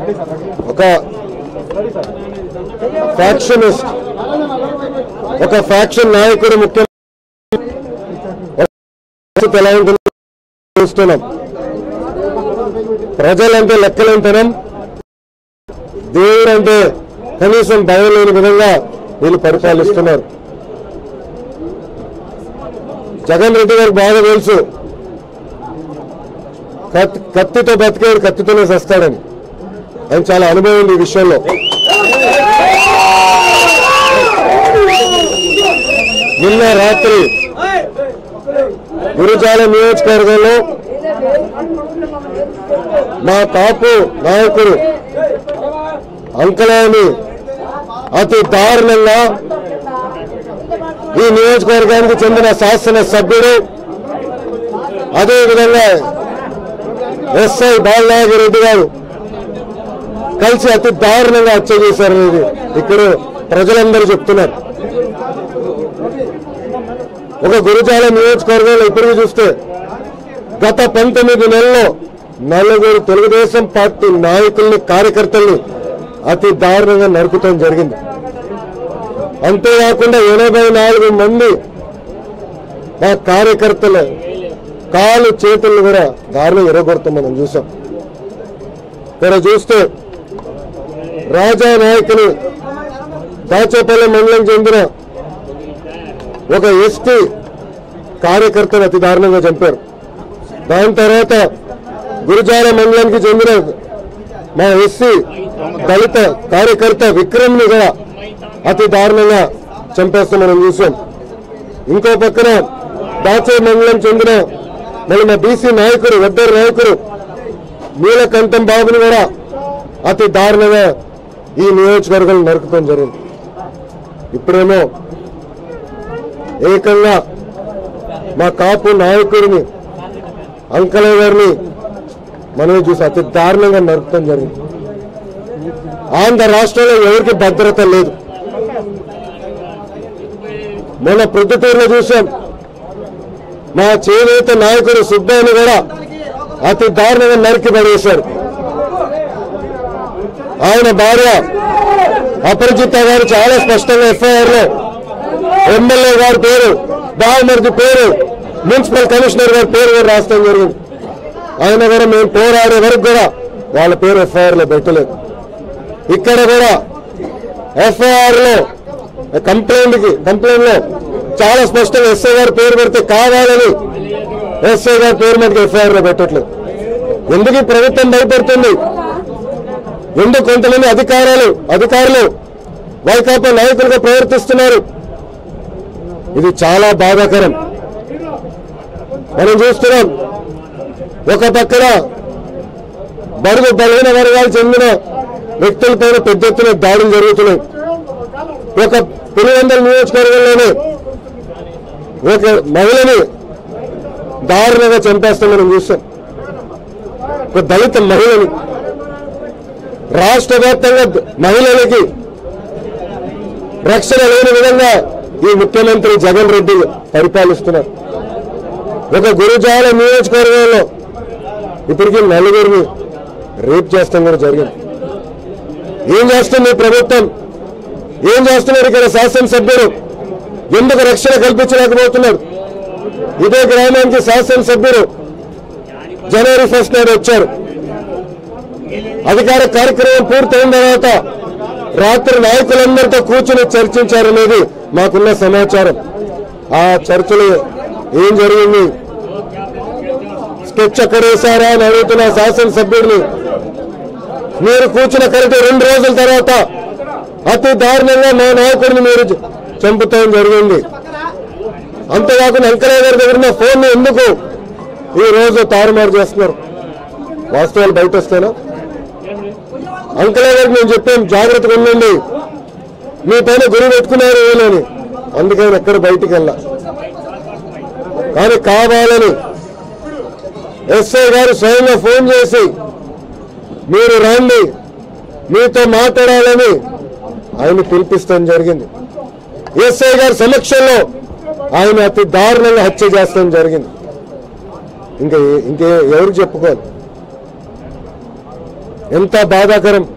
ఒక ఫ్యాక్షనిస్ట్ ఒక ఫ్యాక్షన్ నాయకుడు ముఖ్య ఎలా ఉంటుందో చూస్తున్నాం ప్రజలంటే లెక్కలేంతనం దేవుడు అంటే కనీసం భయం లేని విధంగా వీళ్ళు పరిపాలిస్తున్నారు జగన్ రెడ్డి గారికి బాగా తెలుసు కత్తి- కత్తితో బతికేడు కత్తితోనే చస్తాడని ఆయన చాలా అనుభవం ఉంది ఈ విషయంలో నిన్న రాత్రి గురుజాల నియోజకవర్గంలో మా కాపు నాయకుడు అంకలాని అతి దారుణంగా ఈ నియోజకవర్గానికి చెందిన శాసన సభ్యుడు అదేవిధంగా ఎస్ఐ బాలనాగిరెడ్డి గారు కలిసి అతి దారుణంగా హత్య చేశారనేది ఇక్కడ ప్రజలందరూ చెప్తున్నారు ఒక గురుజాల నియోజకవర్గంలో ఇప్పటికి చూస్తే గత పంతొమ్మిది నెలల్లో నలుగురు తెలుగుదేశం పార్టీ నాయకుల్ని కార్యకర్తల్ని అతి దారుణంగా నరుకుతాం జరిగింది అంతేకాకుండా ఎనభై నాలుగు మంది మా కార్యకర్తల కాలు చేతులను కూడా దారుణం ఎరగొడతాం మనం చూసాం ఇక్కడ చూస్తే రాజా నాయకుని దాచేపల్లి మండలం చెందిన ఒక ఎస్టీ కార్యకర్తను అతి దారుణంగా చంపారు దాని తర్వాత గురుజాల మండలానికి చెందిన మా ఎస్సీ దళిత కార్యకర్త విక్రమ్ని కూడా అతి దారుణంగా చంపేస్తాం మనం చూసాం ఇంకో పక్కన దాచే మండలం చెందిన మళ్ళీ మా బీసీ నాయకుడు వద్దరు నాయకుడు నీలకంఠం బాబుని కూడా అతి దారుణంగా ఈ నియోజకవర్గం నరుకుతాం జరిగింది ఇప్పుడేమో ఏకంగా మా కాపు నాయకుడిని అంకల గారిని మనమే చూసి అతి దారుణంగా నరుకుతాం జరిగింది ఆంధ్ర రాష్ట్రంలో ఎవరికి భద్రత లేదు మొన్న ప్రొద్దుటూరులో చూసాం మా చేనేత నాయకుడు సుబ్బాయిని కూడా అతి దారుణంగా నరికి పడేశారు ఆయన భార్య అపరిచిత గారు చాలా స్పష్టంగా ఎఫ్ఐఆర్ లో ఎమ్మెల్యే గారి పేరు బావమరిది పేరు మున్సిపల్ కమిషనర్ గారి పేరు కూడా రాస్తాం జరిగింది ఆయన కూడా మేము పోరాడే వరకు కూడా వాళ్ళ పేరు ఎఫ్ఐఆర్ లో పెట్టలేదు ఇక్కడ కూడా ఎఫ్ఐఆర్ లో కంప్లైంట్ కి కంప్లైంట్ లో చాలా స్పష్టంగా ఎస్ఐ గారి పేరు పెడితే కావాలని ఎస్ఐ గారి పేరు మనకి ఎఫ్ఐఆర్ లో పెట్టట్లేదు ఎందుకు ఈ ప్రభుత్వం భయపడుతుంది ఎందుకు కొంతమంది అధికారాలు అధికారులు వైకాపా నాయకులుగా ప్రవర్తిస్తున్నారు ఇది చాలా బాధాకరం మనం చూస్తున్నాం ఒక పక్కన బడుగు బలహీన వర్గాలు చెందిన వ్యక్తులపైన పెద్ద ఎత్తున దాడులు జరుగుతున్నాయి ఒక పులివెందల నియోజకవర్గంలోనే ఒక మహిళని దారుణంగా చంపేస్తాం మనం చూస్తాం ఒక దళిత మహిళని రాష్ట్ర వ్యాప్తంగా మహిళలకి రక్షణ లేని విధంగా ఈ ముఖ్యమంత్రి జగన్ రెడ్డి పరిపాలిస్తున్నారు ఒక గురుజాల నియోజకవర్గంలో ఇప్పటికీ నలుగురిని రేప్ చేస్తాం కూడా జరిగింది ఏం చేస్తుంది ఈ ప్రభుత్వం ఏం చేస్తున్నారు ఇక్కడ శాసనసభ్యుడు ఎందుకు రక్షణ కల్పించలేకపోతున్నారు ఇదే గ్రామానికి శాసనసభ్యుడు జనవరి ఫస్ట్ నాడు వచ్చారు అధికార కార్యక్రమం పూర్తయిన తర్వాత రాత్రి నాయకులందరితో కూర్చుని చర్చించారనేది మాకున్న సమాచారం ఆ చర్చలు ఏం జరిగింది స్కెచ్ ఎక్కడ వేశారా అని అడుగుతున్న శాసనసభ్యుడిని మీరు కూర్చున్న కరెక్ట్ రెండు రోజుల తర్వాత అతి దారుణంగా మా నాయకుడిని మీరు చంపుతాం జరిగింది అంతేకాకుండా వెంకయ్య గారి దగ్గర ఉన్న ఫోన్ ఎందుకు ఈ రోజు తారుమారు చేస్తున్నారు వాస్తవాలు బయట వస్తేనా అంకల్ గారికి మేము చెప్పాం జాగ్రత్తగా ఉండండి మీ పైన గురి పెట్టుకున్నారు వీళ్ళని అందుకని ఎక్కడ బయటికి వెళ్ళా కానీ కావాలని ఎస్ఐ గారు స్వయంగా ఫోన్ చేసి మీరు రండి మీతో మాట్లాడాలని ఆయన పిలిపిస్తాం జరిగింది ఎస్ఐ గారి సమక్షంలో ఆయన అతి దారుణంగా హత్య చేస్తాం జరిగింది ఇంకా ఏ- ఇంకే ఎవరికి చెప్పుకోవాలి ఎంత బాధాకరం